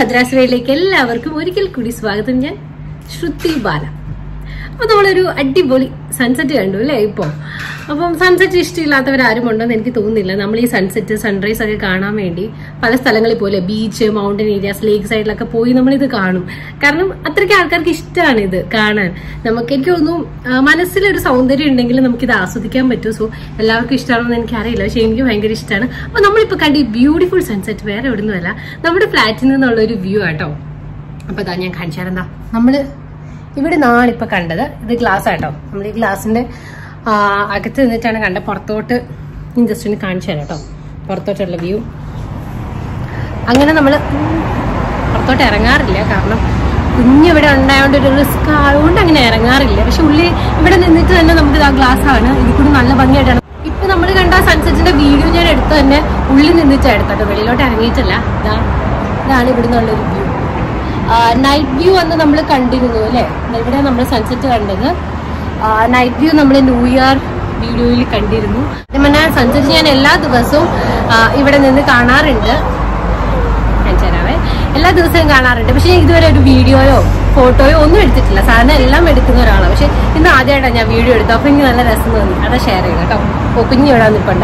ഭദ്രാശ്രയിലേക്ക് എല്ലാവർക്കും ഒരിക്കൽ കൂടി സ്വാഗതം ഞാൻ ശ്രുതി ബാല അപ്പൊ നമ്മളൊരു അടിപൊളി സൺസെറ്റ് കണ്ടു അല്ലേ ഇപ്പൊ അപ്പം സൺസെറ്റ് ഇഷ്ടമില്ലാത്തവരാരും ഉണ്ടെന്ന് എനിക്ക് തോന്നുന്നില്ല നമ്മൾ ഈ സൺസെറ്റ് സൺറൈസ് ഒക്കെ കാണാൻ വേണ്ടി പല സ്ഥലങ്ങളിൽ പോലെ ബീച്ച് മൗണ്ടൻ ഏരിയാസ് ലേക്ക് സൈഡിലൊക്കെ പോയി നമ്മൾ ഇത് കാണും കാരണം അത്രയ്ക്ക് ആൾക്കാർക്ക് ഇഷ്ടമാണ് ഇത് കാണാൻ നമുക്ക് എനിക്ക് തോന്നുന്നു ആ, മനസ്സിലൊരു സൗന്ദര്യം ഉണ്ടെങ്കിൽ നമുക്ക് ഇത് ആസ്വദിക്കാൻ പറ്റും സോ എല്ലാവർക്കും ഇഷ്ടമാണെന്ന് എനിക്ക് അറിയില്ല പക്ഷെ എനിക്ക് ഭയങ്കര ഇഷ്ടമാണ് അപ്പൊ നമ്മളിപ്പോ കണ്ട ഈ ബ്യൂട്ടിഫുൾ സൺസെറ്റ് വേറെ എവിടുന്നുമല്ല നമ്മുടെ ഫ്ലാറ്റിൽ നിന്നുള്ള ഒരു വ്യൂ ആട്ടോ അപ്പൊ ഇതാ ഞാൻ കാണിച്ചാൽ എന്താ നമ്മള് ഇവിടെ നിന്നാണ് ഇപ്പൊ കണ്ടത് ഇത് ഗ്ലാസ് ആട്ടോ നമ്മൾ ഈ ഗ്ലാസിന്റെ ആ, അകത്ത് നിന്നിട്ടാണ് കണ്ടത് പുറത്തോട്ട് ജസ്റ്റ് ഒന്ന് കാണിച്ചു തരാം കേട്ടോ പുറത്തോട്ടുള്ള വ്യൂ അങ്ങനെ നമ്മൾ പുറത്തോട്ട് ഇറങ്ങാറില്ല കാരണം കുഞ്ഞിവിടെ ഉണ്ടായതുകൊണ്ട് ഒരു റിസ്ക് ആയതുകൊണ്ട് അങ്ങനെ ഇറങ്ങാറില്ല പക്ഷെ ഉള്ളി ഇവിടെ നിന്നിട്ട് തന്നെ നമുക്ക് ആ ഗ്ലാസ് ആണ് ഇതിൽ കൂടി നല്ല ഭംഗിയായിട്ടാണ് ഇപ്പൊ നമ്മൾ കണ്ട സൺസെറ്റിന്റെ വീഡിയോ ഞാൻ എടുത്ത് തന്നെ ഉള്ളിൽ നിന്നിട്ടാണ് എടുത്തോട്ടോ വെളിയിലോട്ട് ഇറങ്ങിയിട്ടില്ല ഇതാ ഇതാണ് ഇവിടെ നിന്നുള്ളൊരു വ്യൂ നൈറ്റ് വ്യൂ അന്ന് നമ്മൾ കണ്ടിരുന്നു അല്ലേ ഇവിടെ നമ്മൾ സൺസെറ്റ് കണ്ടത് നൈറ്റ് വ്യൂ നമ്മൾ ന്യൂ ഇയർ വീഡിയോയിൽ കണ്ടിരുന്നു പിന്നെ സൺസെറ്റ് ഞാൻ എല്ലാ ദിവസവും ആ, ഇവിടെ നിന്ന് കാണാറുണ്ട് കാണിച്ചു തരാവേ എല്ലാ ദിവസവും കാണാറുണ്ട് പക്ഷെ ഇതുവരെ ഒരു വീഡിയോയോ ഫോട്ടോയോ ഒന്നും എടുത്തിട്ടില്ല സാധാരണ എല്ലാം എടുക്കുന്ന ഒരാളാണ് പക്ഷെ ഇന്ന് ആദ്യമായിട്ടാണ് ഞാൻ വീഡിയോ എടുത്തത് അപ്പൊ എനിക്ക് നല്ല രസം തോന്നി അതാ ഷെയർ ചെയ്യുക കേട്ടോ ഓ കുഞ്ഞു ഇവിടെ നിൽപ്പുണ്ട്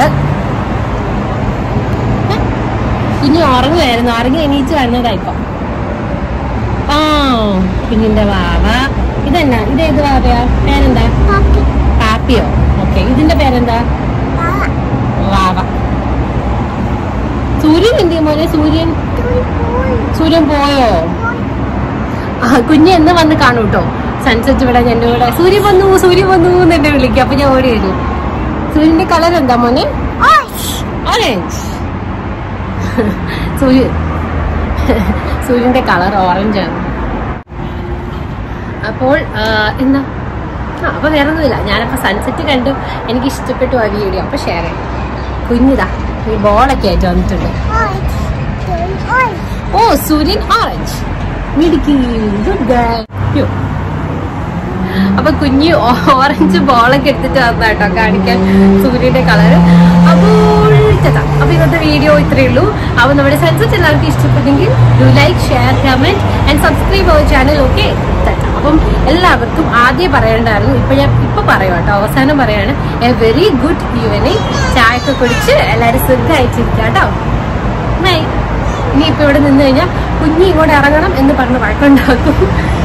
കുഞ്ഞു ഉറങ്ങുമായിരുന്നു ഉറങ്ങി എണീച്ച് വന്നതായിപ്പോ ആ കുഞ്ഞിന്റെ വാവ ഇതെന്നാ ഇത് ഏത് വാവയാ പേരെന്താ പാപ്പിയോ ഓക്കെ ഇതിന്റെ പേരെന്താ വാവ സൂര്യൻ എന്ത് ചെയ്യും മോനെ സൂര്യൻ സൂര്യൻ പോയോ ആ കുഞ്ഞ് എന്ന് വന്ന് കാണൂ കേട്ടോ സൺസെറ്റ് ഇവിടെ എന്റെ കൂടെ സൂര്യൻ വന്നു സൂര്യൻ വന്നു എന്ന് എന്നെ വിളിക്കും അപ്പൊ ഞാൻ ഓടി വരും സൂര്യന്റെ കളർ എന്താ മോനെ ഓറഞ്ച് സൂര്യ സൂര്യന്റെ കളർ ഓറഞ്ച് ആണ് അപ്പോൾ ആ, എന്താ ആ അപ്പൊ വേറെ ഒന്നുമില്ല ഞാനപ്പോ സൺസെറ്റ് കണ്ടു എനിക്ക് ഇഷ്ടപ്പെട്ടു ആ വീഡിയോ അപ്പൊ ഷെയർ ചെയ്യാം കുഞ്ഞിതാ ഈ ബോളൊക്കെ ആയിട്ട് വന്നിട്ടുണ്ട് ഓ സൂര്യൻ ഓറഞ്ച് മിടുക്കി ഗുഡ് ഗേൾ അപ്പൊ കുഞ്ഞ് ഓറഞ്ച് ബോളൊക്കെ എടുത്തിട്ട് വന്നാട്ടോ കാണിക്കാൻ സൂര്യന്റെ കളറ് അപ്പോൾ ചേട്ടാ അപ്പൊ ഇന്നത്തെ വീഡിയോ ഇത്രയേ ഉള്ളൂ അപ്പൊ നമ്മുടെ സൺസെറ്റ് എല്ലാവർക്കും ഇഷ്ടപ്പെട്ടെങ്കിൽ do like share comment and subscribe our channel okay അപ്പം എല്ലാവർക്കും ആദ്യം പറയണ്ടായിരുന്നു ഇപ്പൊ ഞാൻ ഇപ്പൊ പറയാം കേട്ടോ അവസാനം പറയാണ് എ വെരി ഗുഡ് ഈവനിങ് ചായ ഒക്കെ കുടിച്ച് എല്ലാവരും സുഖമായിട്ടിരിക്കാം കേട്ടോ ബൈ ഇനി ഇപ്പൊ ഇവിടെ നിന്ന് കഴിഞ്ഞാൽ കുഞ്ഞി ഇങ്ങോട്ട് ഇറങ്ങണം എന്ന് പറഞ്ഞ് വഴക്കുണ്ടാക്കും